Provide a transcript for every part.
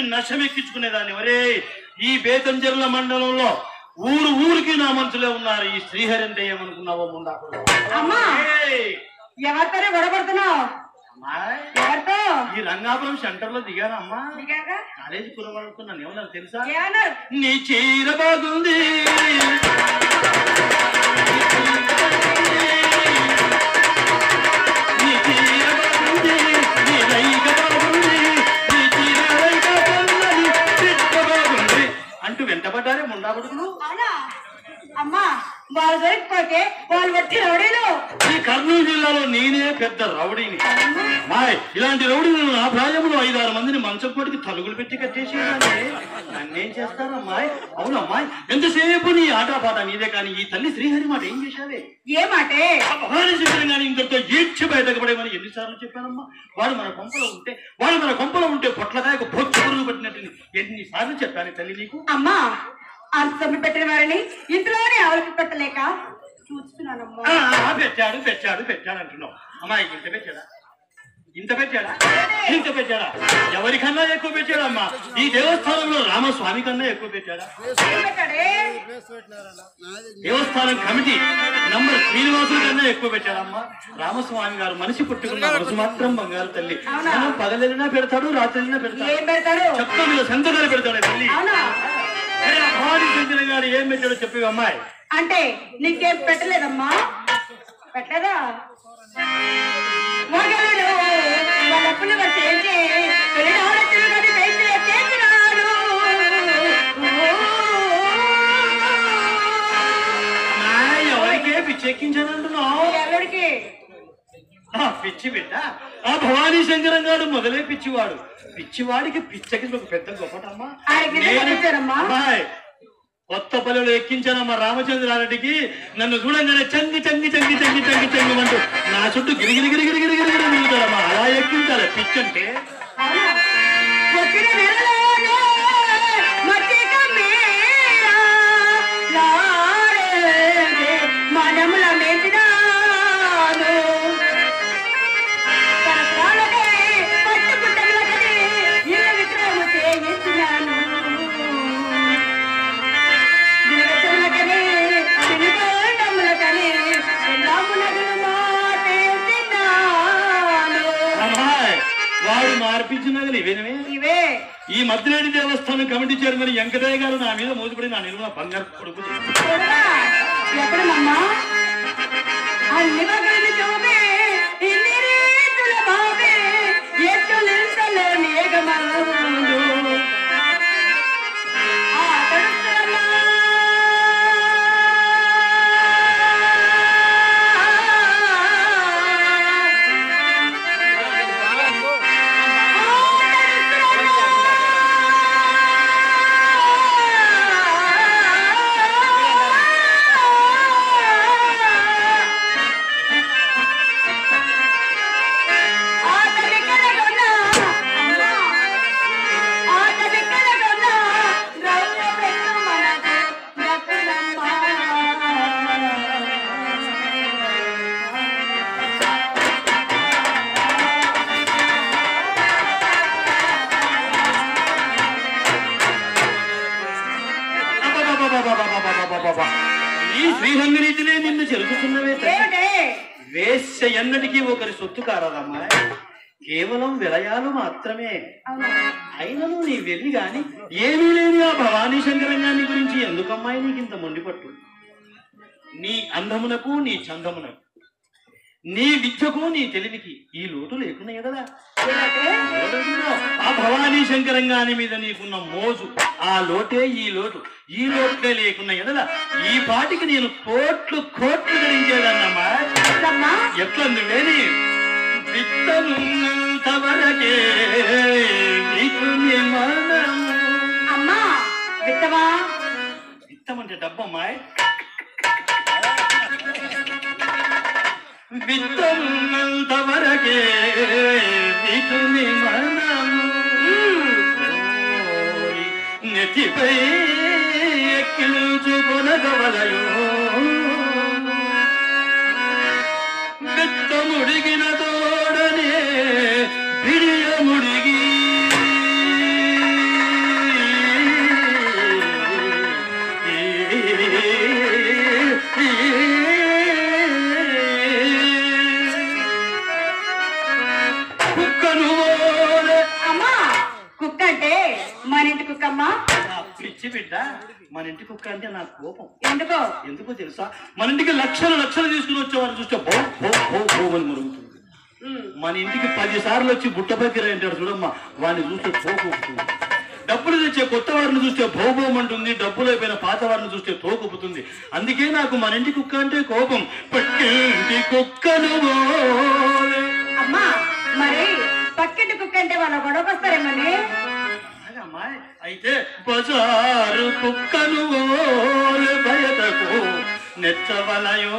నశమెక్కించుకునేదాన్ని ఒరే ఈ బేతంజర్ల మండలంలో ఊరు ఊరికి నా మనసులో ఉన్నారు ఈ శ్రీహరి అంటే ఏమనుకున్నావో ముందాకుడు అమ్మా ఏయ్! ఎవరితోనే గొడవడుతున్నావు అమ్మాయ్, ఎవరితో ఈ రంగాపురం సెంటర్ లో దిగాను అమ్మా దిగాక కాలేజీ కురవాడుతున్నాను ఏమన్నా తెలుసా ఏమన్నారు నీ చీర బాగుంది నీ చీర బాగుంది, నీ రైక బాగుంది, నీ చీర రైక బాగున్నది, చిట్ట బాగుంది అంటూ వెంటబడ్డారే ముండా కొడుకులు అవునా అమ్మా వాళ్ళు దొరికిపోతే వాళ్ళు వచ్చి రౌడీలు ఈ కర్నూలు జిల్లాలో నేనే పెద్ద రౌడీని మాయ్ ఇలాంటి రౌడీలు నా ప్రాయంలో ఐదారు మందిని మంచం కొడికి తలుగులు పెట్టి కట్టేసేయాలి నన్నేం చేస్తారమ్మాయ్ అవునమ్మాయ్ ఎంతసేపు నీ ఆటపాట నీదే కానీ ఈ తల్లి శ్రీహరి మాట ఏం చేశావే ఏ మాటే అపహారం చెప్పిన కానీ ఇంతటితో ఈడ్చి బయటకు పడేమని ఎన్నిసార్లు చెప్పానమ్మా వాడు మన కొంపలో ఉంటే వాడు మన కొంపలో ఉంటే పొట్లదాయకు బొచ్చు పురుగు పట్టినట్టు ఎన్నిసార్లు చెప్పాను తల్లి నీకు అమ్మా అంత సొమ్ము పెట్టిన వారిని ఇంట్లోనే అవలకి పెట్టలేక చూస్తున్నానమ్మా ఆ, ఆ, పెట్టాడు పెట్టాడు పెట్టాడు అంటున్నావు అమ్మాయి ఇంత పెట్టాడా ఇంత పెట్టాడా ఇంత పెట్టాడా ఎవరికన్నా ఎక్కువ పెట్టాడా అమ్మా ఈ దేవస్థానంలో రామస్వామి కన్నా ఎక్కువ పెట్టాడా ఏం పెట్టాడే దేవస్థానం కమిటీ నంబర్ శ్రీనివాసుల కన్నా ఎక్కువ పెట్టాడమ్మా రామస్వామి గారు మనిషి పుట్టుకున్న మనసు మాత్రం బంగారు తల్లి అవునా? మనం పగలెళ్ళినా పెడతాడు రాత్రినా పెడతాడు ఏం పెడతాడు చెప్తా సంతకాలు పెడతాడు తల్లి అవునా అరే, ఆ భారీ సంచన గారు ఏం పెట్టాడో చెప్పి అమ్మాయి అంటే నీకేం పెట్టలేదమ్మా పెట్టలేదా మొగలుడు వాళ్ళ అప్పులు చేసి పెళ్ళాడచ్చులు కానీ పెంచి చేసినాడు అమ్మాయి, ఎవరికే పిచ్చెక్కించానంటున్నావు ఎల్లుడికి ఆ పిచ్చి బిడ్డ ఆ భవానీ శంకరం గారు మొదలే పిచ్చివాడు పిచ్చివాడికి పిచ్చకి ఒక పెద్ద గొప్పటమ్మా ఆయనకి నిజంగా నేను- పిచ్చారమ్మా? అమ్మాయి, కొత్త పల్లెలు ఎక్కించానమ్మా రామచంద్రారెడ్డికి నన్ను చూడంగానే చంగి చంగి చంగి చంగి చంగి చంగి అంటూ నా చుట్టూ గిరిగిరి గిరిగిరి గిరిగిరి గిరి మిగులుతాడమ్మా అలా ఎక్కించాలి పిచ్చంటే అవునా? వచ్చిన నెలలోనే మచ్చిక మీద లాడేది మనముల మెచ్చినాను. తరతరాలకే పట్టుపుట్టములకని ఇళ్ళ విగ్రహము చేయించినాను. దిగతులకని, తినుగోండములకని, ఎల్లాము నదులు మాటేసినాను. అమ్మాయి వాడు మార్పించినగలు ఇవేనవే ఇవే ఈ మద్దిలేడి దేవస్థానం కమిటీ చైర్మన్ వెంకటయ్య గారు నా మీద మోసుపడి నా నిర్మల బంగారు కొడుకు చేశారు. చూడరా? ఎప్పుడమ్మా అన్ని వగలు చూపే ఇన్ని రీతుల బాబే ఎత్తు నింతలో నేగమందు ఆ తడుస్తున్నమ్మా. అబ్బబ్బబ్బబ్బబ్బబ్బబ్బబ్బబ్బబ్బ. ఈ శ్రీరంగనీతినే నిన్ను చెరుకుతున్నవే తల్లి. ఏమిటే వేశ్య ఎన్నటికీ ఒకరి సొత్తు కారాదమ్మా కేవలం విలయాలు మాత్రమే అవునా అయినను నీ వెళ్ళి గాని ఏమీ లేని ఆ భవానీ శంకరంగాన్ని గురించి ఎందుకమ్మాయి నీకు ఇంత మొండిపట్టు నీ అందమునకు నీ చందమునకు నీ విద్యకు నీ తెలివికి ఈ లోటు లేకున్నా ఎదలా ఏమిటే? ఆ భవానీ శంకరంగాని మీద నీకున్న మోజు ఆ లోటే ఈ లోటు ఈ లోటే లేకున్న ఎదల ఈ పాటికి నేను కోట్లు కోట్లు గడించేదన్నమ్మా అమ్మా ఎట్లా నువ్వేని విత్తనున్నంత వరకే నీకు నీ మనము. అమ్మా విత్తవా విత్తం అంటే డబ్బమ్మాయ్ విత్తనున్నంత వరకే నీకు నీ మనము. ఓయ్ నెత్తిపై ఎక్కించుకొనగవలయో విత్తముడిగిన తోడనే బిడియముడిగి కుక్క అంటే మన ఇంటి కుక్కమ్మా నా పిచ్చి బిడ్డ మన ఇంటి కుక్క అంటే నా కోపం ఎందుకో ఎందుకో తెలుసా మన ఇంటికి లక్షలు లక్షలు తీసుకుని వచ్చేవారు చూస్తే బో బో బో బో అని మురుగుతుంది ఉమ్. మన ఇంటికి పది సార్లు వచ్చి బుట్ట బగ్గిర అంటాడు చూడమ్మా వాడిని చూస్తే తోకొప్పుతుంది డబ్బులు తెచ్చే కొత్త వారిని చూస్తే భోభోమంటుంది డబ్బులు అయిపోయిన పాత వారిని చూస్తే తోకొప్పుతుంది అందుకే నాకు మన ఇంటి కుక్క అంటే కోపం పక్కింటి కుక్కను ఓలే. అమ్మా మరి పక్కింటి కుక్క అంటే వాళ్ళ గొడవకొస్తారేమని అలాగమ్మా, అయితే బజారు కుక్కను ఓలే బయటకు నెచ్చవలయో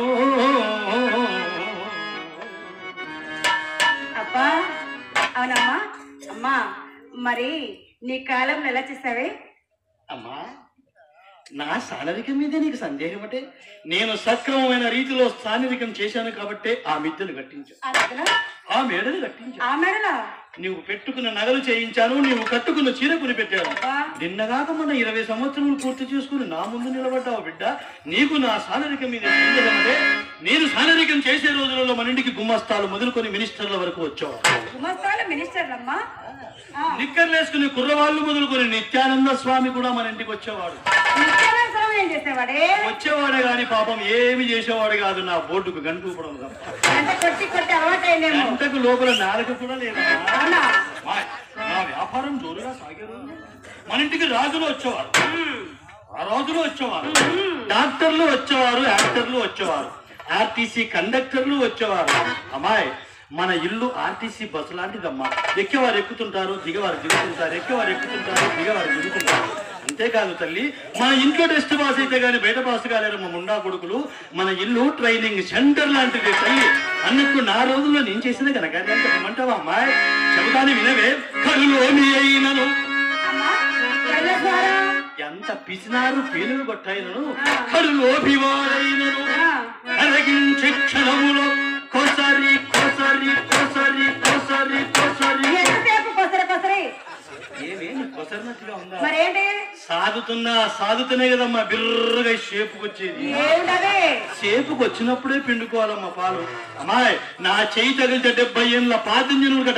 అబ్బా అవునమ్మా అమ్మా మరి నీ కాలంలో ఎలా చేసావే అమ్మా నా శారీరకం మీద నీకు సందేహం అంటే నేను సక్రమమైన రీతిలో శారీరకం చేశాను కాబట్టే ఆ మిద్దెను కట్టించాను అలాగనా ఆ మేడని కట్టించాను ఆ మేడలా నువ్వు పెట్టుకున్న నగలు చేయించాను నువ్వు కట్టుకున్న చీర కొని పెట్టాను అబ్బా నిన్నగాక మన ఇరవై సంవత్సరములు పూర్తి చేసుకుని నా ముందు నిలబడ్డావు బిడ్డ నీకు నా శారీరకం మీద సందేహం అంటే నేను శారీరకం చేసే రోజులలో మన ఇంటికి గుమ్మస్తాలు మొదలుకొని మినిస్టర్ల వరకు వచ్చావు గుమస్తాలు మినిస్టర్లమ్మా ఆ, నిక్కర్లేసుకుని కుర్రవాళ్ళు మొదలుకొని నిత్యానంద స్వామి కూడా మన ఇంటికి వచ్చేవాడు నిత్యానంద స్వామి ఏం చేసేవాడే వచ్చేవాడే గాని పాపం ఏమి చేసేవాడు కాదు నా బోర్డుకు గంటూపడం తప్ప అంటే కొట్టి కొట్టి అలవాటైందేమో గంటకు లోపల నాలుక కూడా లేదమ్మా అవునా మా నా వ్యాపారం జోరుగా సాగే రోజు మన ఇంటికి రాజులు వచ్చేవారు ఆ రోజులు వచ్చేవారు డాక్టర్లు వచ్చేవారు యాక్టర్లు వచ్చేవారు ఆర్టీసీ కండక్టర్లు వచ్చేవారు అమ్మాయి మన ఇల్లు ఆర్టీసీ బస్సు లాంటిదమ్మా ఎక్కేవారు ఎక్కుతుంటారు దిగవారు దిగుతుంటారు ఎక్కేవారు ఎక్కుతుంటారు దిగవారు దిగుతుంటారు అంతేకాదు తల్లి మన ఇంట్లో టెస్ట్ పాస్ అయితే గానీ బయట పాస్ కాలేరు మా ముండా కొడుకులు మన ఇల్లు ట్రైనింగ్ సెంటర్ లాంటిది తల్లి అన్నట్టు నా రోజుల్లో నేను చేసిన కనుక చెప్పమంటావా అమ్మాయి చెబుతాను వినవే కరులోని అయినను అమ్మా కళ్ళ ద్వారా ఎంత పిసినారు పేలులు కొట్టాయినను కరులోభివారైనను ఆ, అరగించే క్షణములో కొసరి కొసరి కొసరి కొసరి కొసరి ఎంతసేపు కొసరి కొసరి ఏమేమి కొసరినట్టుగా ఉందా మరేంటి సాగుతున్నా సాగుతున్నాయి కదమ్మా బిర్రగా షేపుకి వచ్చేది ఏమిటది షేపుకి వచ్చినప్పుడే పిండుకోవాలమ్మా పాలు అమ్మాయి నా చేయి తగిలితే డెబ్బై ఏళ్ళ పాతింజనులుగా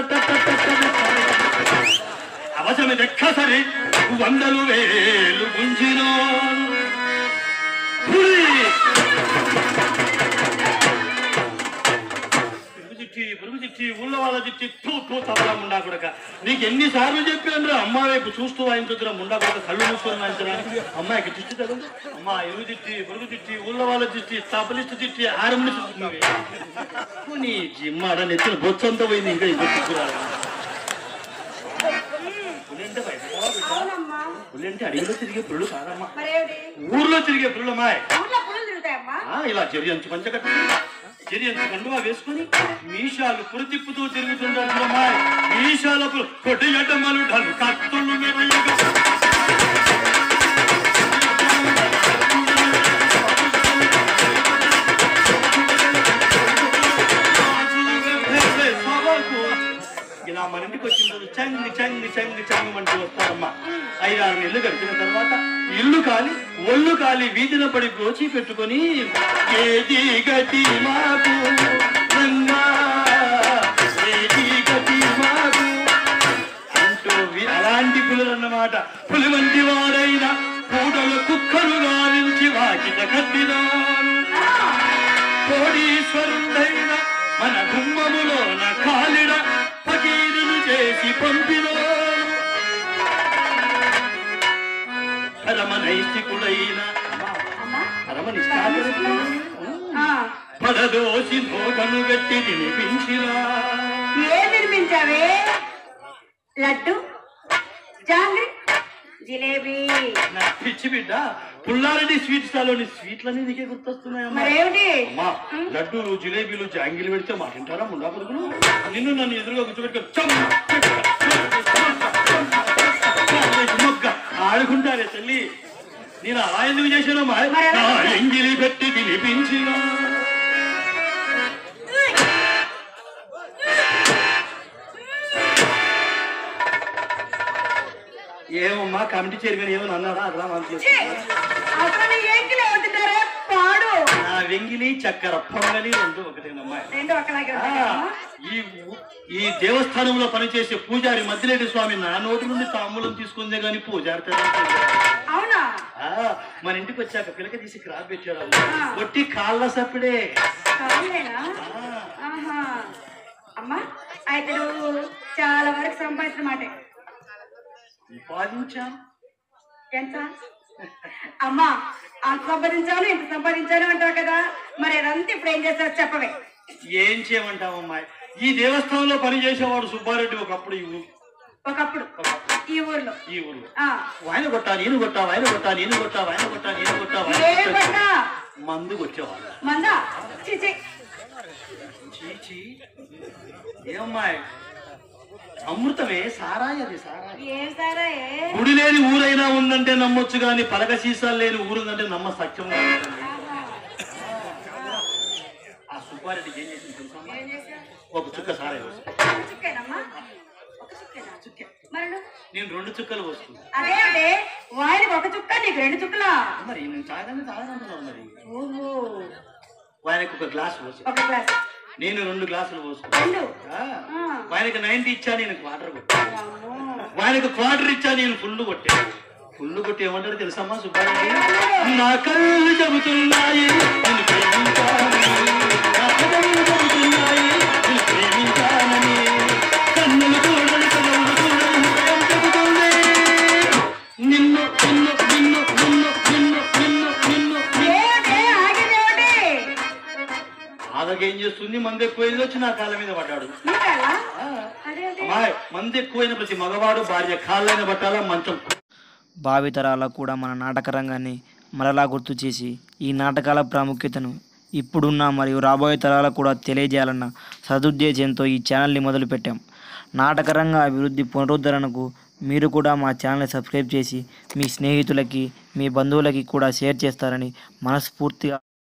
అవసరం ఎక్కసరి వందలు వేలు గుంజినో పురుగు చిట్టి పురుగు చిట్టి ఊళ్ళో వాళ్ళ చిట్టి తూ తూ తప్పలా ముండా కొడక నీకు ఎన్నిసార్లు చెప్పాను రా అమ్మ వైపు చూస్తూ వాయించుతురా ముండా కొడక కళ్ళు మూసుకొని వాయించరా అమ్మాయికి చిట్టి తగు అమ్మా ఎరుగు చిట్టి పురుగు చిట్టి ఊళ్ళో వాళ్ళ చిట్టి తపలిస్ట్ చిట్టి హారముని నీ జిమ్మాడ నెత్తిన బొచ్చంతా పోయింది ఇంకా ఇది చిక్కురాలి పులింటే భయపడతావా బిడ్డ? అవునమ్మా పులింటే అడవిలో తిరిగే పురుడు కాదమ్మా మరేమిటి ఊర్లో తిరిగే పురులమ్మాయి ఊర్లో పులులు తిరుగుతాయమ్మా ఆ, ఇలా చెరియంచు పంచకట్టు చెరియంచు కండువా వేసుకుని మీషాలు పురి తిప్పుతూ తిరుగుతుంటారు చూడమ్మా మీషాలకు కొట్టి అడ్డమ్మలు ఢలు కత్తులు మెరయగా. సభకు ఇలా మన ఇంటికి వచ్చిన రోజు చంగి చంగి చంగి చంగి అంటూ వస్తారమ్మా ఐదారు నెలలు గడిచిన తర్వాత ఇల్లు కాలి ఒళ్ళు కాలి వీధిన పడి గోచి పెట్టుకొని ఏది గతి మాకు రంగా, ఏది గతి మాకు అంటూ వి- అలాంటి పులులు అన్నమాట పులి వంటి వారైన పూటలు కుక్కలు గాలించి వాకిట కట్టినాను కోడీశ్వరుడైన మన గుమ్మములోన కాలిడ ఫకీరును చేసి పంపినోను పరమనైతికుడైన అమ్మా పరమనిష్టాపరుడు ఆ, పదదోసి నోటను గట్టి తినిపించిన ఏం నిర్మించావే లడ్డు జాంగ్రీ జిలేబీ నా పిచ్చి బిడ్డ పుల్లారెడ్డి స్వీట్ స్టాల్లోని స్వీట్లన్నీ నీకే గుర్తొస్తున్నాయమ్మా మరేమిటి అమ్మా లడ్డూలు జిలేబీలు జాంగిలు పెడితే మా తింటారా ముండా కొడుకులు నిన్ను నన్ను ఎదురుగా కూర్చోబెట్టుకొని చమ్, చెక్క, చెక్క, మొగ్గ ఆడుకుంటారే తల్లి నేను అలా ఎందుకు చేశానమ్మా నా ఎంగిలి పెట్టి తినిపించిన ఏమమ్మా కమిటీ చైర్మన్ ఏమని అన్నారా అలా మనం ఛీ! అసలు నీ ఏంకిలే ఉంటున్నారే పాడు నా వెంగిలి చక్కెర పొంగలి రెండు ఒకటేనమ్మా రెండు ఒకలాగే ఆ, ఉంటాయమ్మా ఈ ఊ- ఈ దేవస్థానంలో పనిచేసే పూజారి మద్దిలేటి స్వామి నా నోటి నుండి తాంబూలం తీసుకుందే గాని పూజారి తరం పూజారి. అవునా ఆ, మన ఇంటికి వచ్చాక పిలక తీసి క్రాప్ పెట్టాడు కొట్టి కాళ్ళ సప్పుడే కాదులేనా ఆ, ఆహా అమ్మా అయితే నువ్వు చాలా వరకు సంపాదించిన మాట సంపాదించాం ఎంత అమ్మా అంత సంపాదించాను ఇంత సంపాదించాను అంటావు కదా మరి అదంతా ఇప్పుడు ఏం చేస్తావు చెప్పవే ఏం చేయమంటావమ్మా ఈ దేవస్థానంలో పనిచేసేవాడు సుబ్బారెడ్డి ఒకప్పుడు ఈ ఊ- ఒకప్పుడు ఈ ఊర్లో ఈ ఊర్లో ఆ ఆయన కొట్టా నేను కొట్టా ఆయన కొట్టా నేను కొట్టా ఆయన కొట్టా నేను కొట్టా ఆయన ఏ కొట్టా. పట్టా మందు కొట్టేవాడు మందా చిచి చీచి ఏమమ్మాయి అమృతమే సారాయి అది సారాయి ఏం సారా ఏ గుడి లేని ఊరైనా ఉందంటే నమ్మొచ్చు కానీ పలక సీసాలు లేని ఊరుందంటే నమ్మ సత్యం కాదు. ఆహా. ఆ సుబ్బారెడ్డికి ఏం చేసింది తెలుసా అమ్మా? ఏం చేశావు? ఒక చుక్క సారాయి పోసుకుంది. ఒక చుక్కేనమ్మా ఒక చుక్కేనా చుక్కే మరి నువ్వు? నేను రెండు చుక్కలు పోసుకుంది అదే అంటే వాడికి ఒక చుక్క నీకు రెండు చుక్కలా మరి నేను తాగని తాగనంటున్నాను మరి ఓహో ఆయనకు ఒక గ్లాస్ పోసి ఒక గ్లాస్ నేను రెండు గ్లాసులు పోసుకున్నాను రెండు ఆ, ఆ. ఆయనకి నైన్టీ ఇచ్చా నేను క్వార్టర్ కొట్టా అమ్మో. ఆయనకు క్వార్టర్ ఇచ్చా నేను ఫుల్ కొట్టాను ఫుల్ కొట్టి ఏమంటాడు తెలుసమ్మా సుబ్బారెడ్డి నా కళ్ళు చెబుతున్నాయి నిన్ను ప్రేమించానని. నా కళ్ళు చెబుతున్నాయి నిన్ను ప్రేమించానని. కన్నులు చూడని కనులు చూడని హృదయం చెబుతుంది. నిన్ను నిన్ను నిన్ను నిన్ను నిన్ను నిన్ను నిన్ను ఏమిటి? ఆగింది ఏమిటి? ఆగకేం చేస్తుంది మంది ఎక్కువైంది వచ్చి నా కాళ్ళ మీద పడ్డాడు నీకాలా? ఆ. అదేంటి? అమ్మాయి మంది ఎక్కువైన ప్రతి మగవాడు భార్య కాళ్ళైన పట్టాలా మంచం భావితరాలకు కూడా మన నాటక రంగాన్ని మరలా గుర్తు చేసి ఈ నాటకాల ప్రాముఖ్యతను ఇప్పుడున్న మరియు రాబోయే తరాలకు కూడా తెలియజేయాలన్న సదుద్దేశంతో ఈ ఛానల్ని మొదలుపెట్టాం నాటక రంగ అభివృద్ధి పునరుద్ధరణకు మీరు కూడా మా ఛానల్ని సబ్స్క్రైబ్ చేసి మీ స్నేహితులకి మీ బంధువులకి కూడా షేర్ చేస్తారని మనస్ఫూర్తిగా